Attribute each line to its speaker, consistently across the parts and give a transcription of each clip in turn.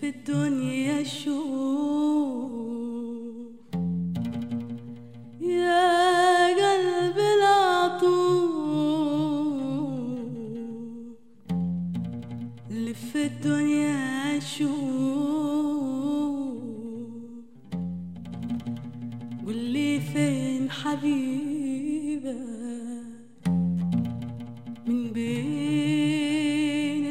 Speaker 1: في الدنيا شوف يا قلب العطوف لف في الدنيا شوف قولي فين حبيبك من بين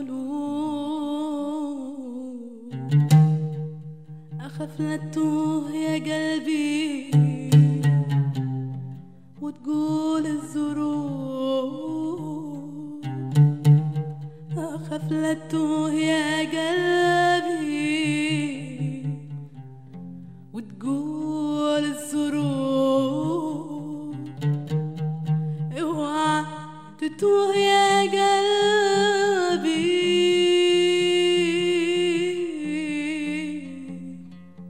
Speaker 1: القلوب أخاف لا تتوه يا قلبي وتقول الظروف أخاف لا تتوه يا قلبي وتقول الظروف اوعى تتوه يا قلبي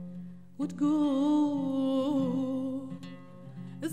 Speaker 1: وتقول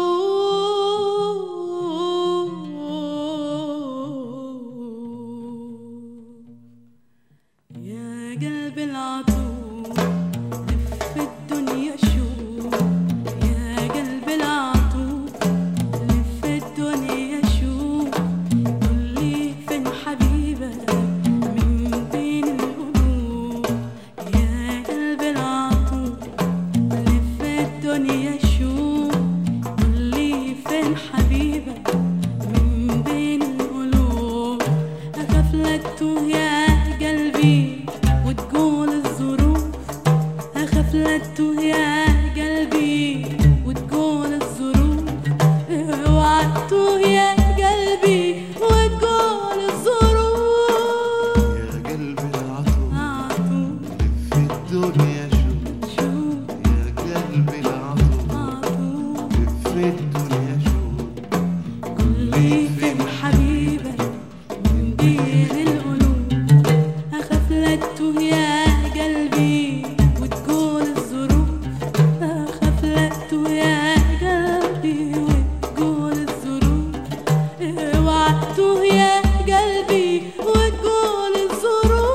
Speaker 1: الظروف يا قلب العطوف لف الدنيا شوف يا قلب العطوف لف الدنيا شوف قولي فين حبيبك من بين القلوب يا قلب العطوف لف الدنيا شوف قولي فين حبيبك من بين القلوب أخاف لا تتوه يا قلبي وتقول الظروف أخاف لا تتوه يا قلبي وتقول الظروف اوعى تتوه يا قلبي وتقول الظروف
Speaker 2: يا قلبي العطوف
Speaker 1: عطوف
Speaker 2: في الدنيا شوف
Speaker 1: شوف
Speaker 2: يا قلبي العطوف
Speaker 1: عطوف
Speaker 2: في الدنيا شوف
Speaker 1: قولي فين حبيبك من بين القلوب أخاف لا تتوه يا قلبي وتقول الظروف أخاف لا تتوه يا قلبي وتقول الظروف اوعى تتوه يا قلبي وتقول الظروف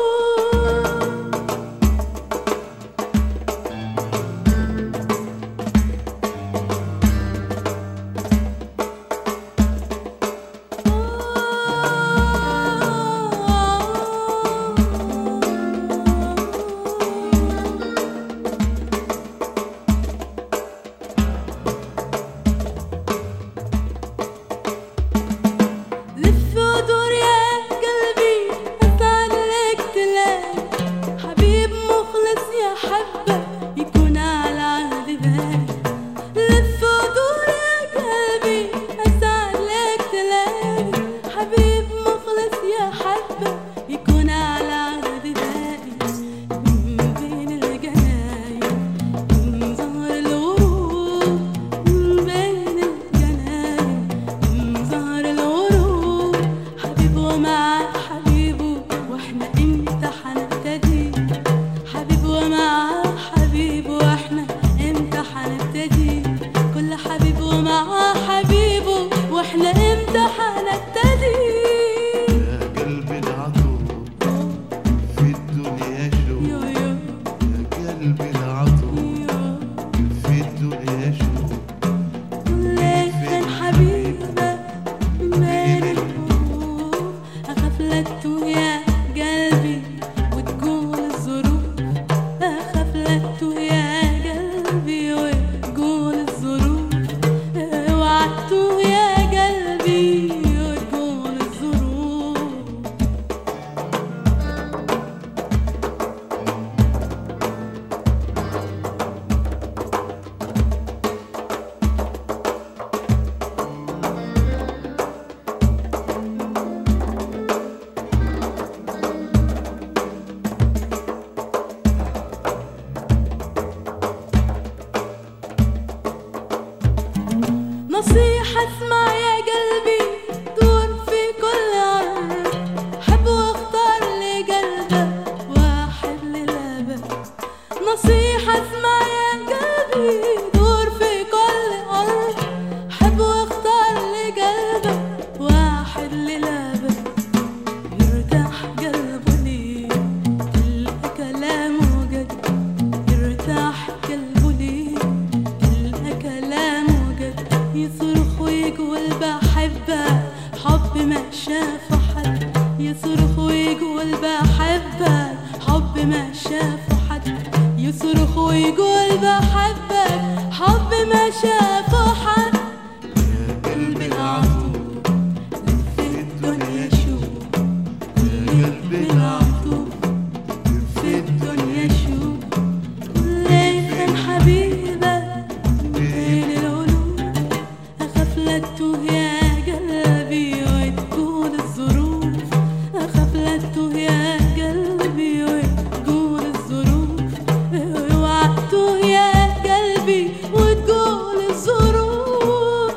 Speaker 1: لف ودور يا قلبي أسألك تلاقي حبيب مخلص يحبك يكون على عهد بالي لف ودور يا قلبي أسألك تلاقي حبيب مخلص يحبك يكون على عهد بالي من بين الجناين من زهر الورود من بين الجناين من زهر الورود حبيبه مع حبيبه واحنا امتى حنبتدي حبيبه مع حبيبه واحنا امتى حنبتدي كل حبيبه مع حبيبه واحنا امتى حنبتدي
Speaker 2: يا قلبي العطوف في الدنيا شوف
Speaker 1: يو يو
Speaker 2: يا قلبي العطوف
Speaker 1: يو
Speaker 2: في الدنيا شوف
Speaker 1: ليك فين حبيبك من بين القلوب أخاف لا تتوه يا قلبي وتقول الظروف أخاف لا تتوه يا قلبي وتقول الظروف اوعى تتوه يا قلبي وتقول الظروف نصيحة اسمع يا قلبي دور في كل أرض حب واختار لقلبك واحد للأبد نصيحة اسمع يا قلبي دور في كل أرض حب واختار لقلبك واحد للأبد يرتاح قلبه ليك ما شافوا حد يصرخ ويقول بحبك حب ما شافوا حد
Speaker 2: يا قلبي العطوب
Speaker 1: في الدنيا شوف يا قلبي العطوب في الدنيا شوف ليه كان حبيبك بين القلوب أخاف لا تتوه يا قلبي وتقول الظروف أخاف لا تتوه يا قلبي وتقول الظروف اوعى تتوه يا قلبي وتقول الظروف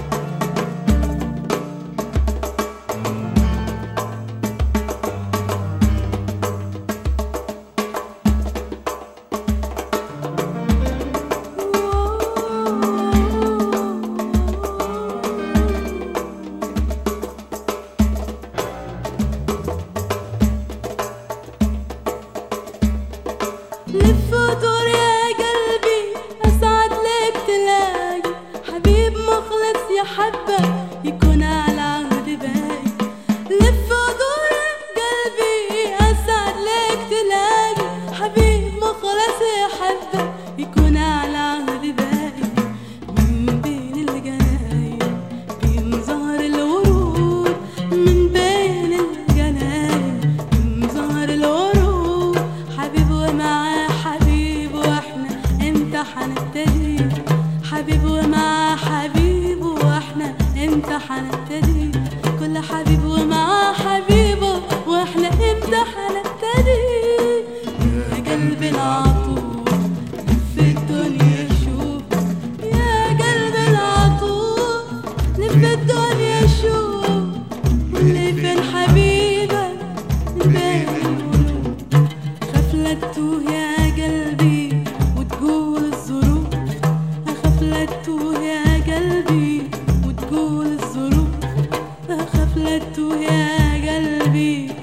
Speaker 1: لف ودور يا قلبي اسعد لك تلاقي حبيب مخلص يحبك يكون على عهد باقي لف ودور يا قلبي اسعد لك تلاقي حبيب مخلص يحبك يكون على عهد باقي من بين الجناين بين زهر الورود من بين الجناين من زهر الورود حبيب ومعاه حبيب واحنا امتى حنبتدي حبيب ومعاه حبيب واحنا امتى حنبتدي كل حبيب ومعاه حبيبه واحنا امتى حنبتدي يا قلبي العطوب في الدنيا شوف يا قلبي العطوب لف الدنيا شوف واللي فين حبيبك بين القلوب خاف لا تتوه يا قلبي وتقول الظروف اخاف لا تتوه يا قلبي وتقول الظروف اخاف لا تتوه يا قلبي